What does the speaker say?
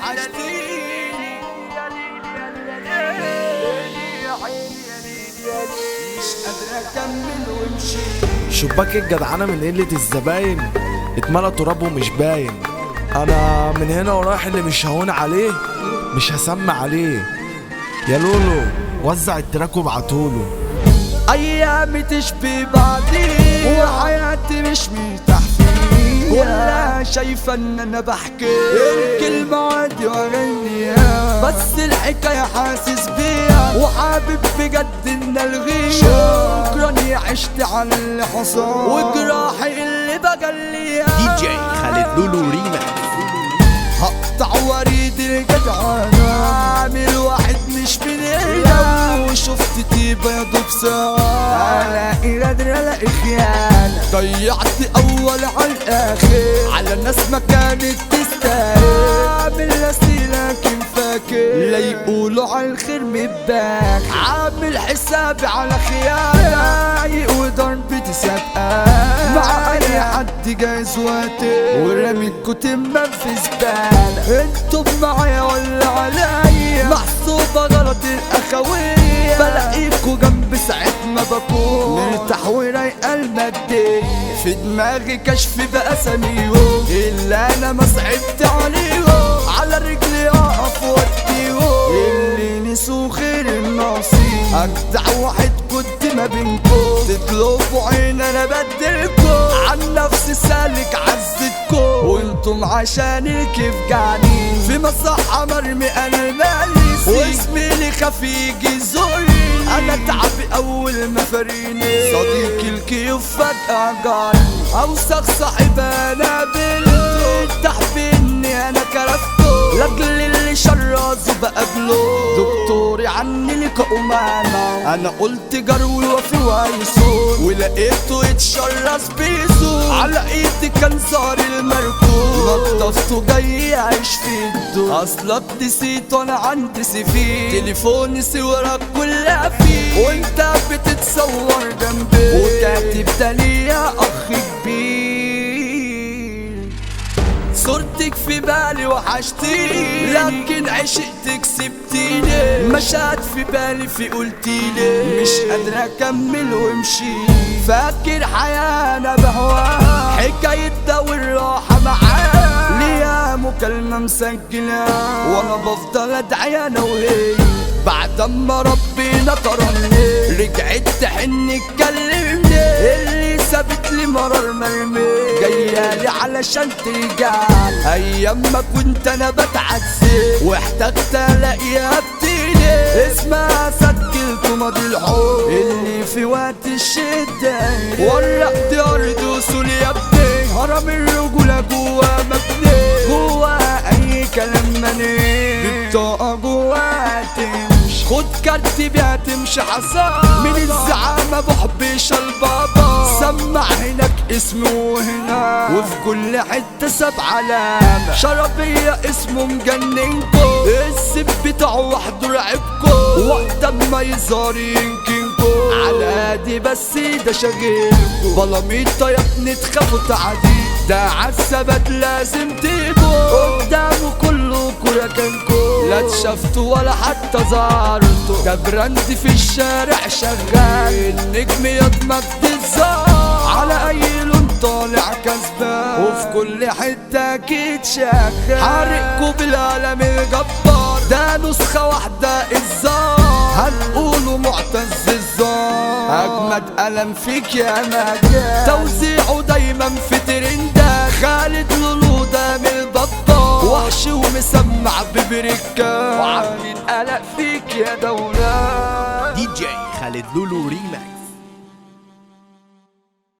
وحشتيني مش قادر اكمل وامشي شباك الجدعنة من قلة الزباين اتملى تراب ومش باين انا من هنا ورايح اللي مش هون عليه مش هسمع عليه يا لولو وزع التراك وابعتوله ايامي تشبه بعضي وحياتي مش مرتاح فيها كلها شايفة ان انا بحكي الكلمة عادي واغنيها بس الحكاية حاسس بيها وحابب بجد ان الغيها شكرا يا عشت على اللي حصل وجراحي اللي بجليها دي جي خالد لولو ريماكس هقطع وريد الجدعانة عامل واحد مش من هنا وشفت تيبة يا دوب ساعة الاقي غدر الاقي خيانة ضيعت اول على الاخر على ناس ما كانت تستاهل عامل راسي لكن فاكر لا يقولوا على الخير مباك عامل حسابي على خيانة وضربتي سابقة مع اي حد جايز وقتي ورمي الكتب في زبالة انتم معايا ولا عليا محسوبة غلط الاخوية بلاقيكوا جنب ساعة ما بكون مرتاح ورايقة المادية في دماغي كشف بأساميهم اللي انا ما صعبت عليهم على رجلي اقف واديهم اللي نسوا خير النصيب اجدع واحد كنت ما بينكم تطلبوا عين انا بدلكم عن نفسي سالك عزتكم وانتم عشان الكيف قاعدين في مصحة مرمي انا مالي واسمي لي خفي يجي يزورني انا تعبي اول ما فريني صديقي الكيف فجأة جاني اوسخ صاحب انا قابلته تحبيني انا كرفته لاجل اللي شرازه بقابله دكتوري عني لقاء معنا انا قلت جروي وفي ويسون ولقيته يتشرس بيسو على ايدي كان ظهر المركوب نضفته جاي يعيش في الدور اصلك نسيت وانا عندي سيفين تليفوني صورك كلها فيه وانت بتتصور جنبي وكاتب ده ليا اخ كبير صورتك في بالي وحشتيني لكن عشقتك سبتيني مشات في بالي في قلتيلي مش قادر اكمل وامشي فاكر حياة انا بهواها حكاية ده والراحة معاها ليها مكالمة مسجلة وانا بفضل ادعي انا وهي بعد اما ربنا كرمني رجعت تحن تكلمني اللي سابت لي مرار مرمي جايالي علشان ترجعلي ايام ما كنت انا بتعذب واحتجت الاقيها بتيجي اسمها سجلت ماضي الحب اللي في وقت الشدة ورقت ارض وصول يا ابني هرم الرجولة جوا مبني جوا اي كلام مني بطاقة جوا تمشي خد كارت بيها تمشي حصان من الزعامة بحبش البابا سمع هناك اسمه وهنا وفي كل حتة ساب علامة شربية اسمه مجننكو السب بتاعه وحده رعبكو وقت اما يظهر يمكنكو على هادي بس ده شاغلكو بلاميطة يا ابني تخافوا تعدي ده عالثبات لازم تيجوا قدامه كله كراكنكو لا اتشفتوا ولا حتى ظهرتوا ده براند في الشارع شغال النجم يضمك تتزار على اي لون طالع كسبان وفي كل حتة اكيد شغال حارقكوا بالقلم الجبار ده نسخة واحدة الزار هنقوله معتز الزار اجمد قلم فيك يا مجال توزيعه دايما في ترندا خالد لولو ده من البطال وحش ومسمع ببركة وعاملين قلق فيك يا دولة دي جي خالد لولو ريماكس